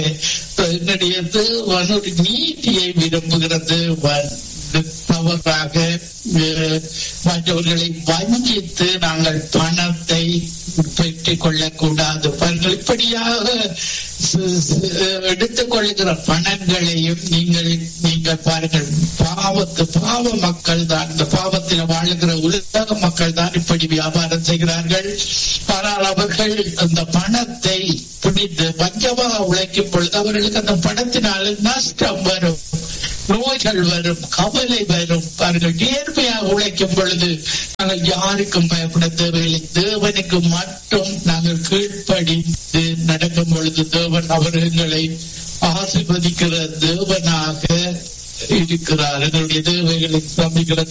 என்னுடைய தேவன் ஒரு நீதியை விரும்புகிறது தவறாக மற்றவர்களை வஞ்சித்து நாங்கள் பணத்தை பெற்றுக் கொள்ளக்கூடாது அவர்கள் இப்படியாக எடுத்துக் கொள்கிற பணங்களையும் நீங்கள் நீங்கள் பாருங்கள் பாவத்து பாவ மக்கள் தான் இந்த பாவத்தில் வாழுகிற உலக மக்கள் தான் இப்படி வியாபாரம் செய்கிறார்கள் ஆனால் அவர்கள் அந்த பணத்தை பிடித்து பஞ்சமாக உழைக்கும் பொழுது அவர்களுக்கு அந்த பணத்தினால நஷ்டம் வரும் நோய்கள் வரும் கவலை வரும் அவர்கள் நேர்மையாக உழைக்கும் பொழுது நாங்கள் யாருக்கும் பயப்பட தேவையில்லை தேவனுக்கு மட்டும் நாங்கள் கீழ்ப்படிந்து நடக்கும் பொழுது தேவன் அவர்களை ஆசிர்வதிக்கிற தேவனாக இருக்கிறார் எங்களுடைய தேவைகளை சமைக்கிற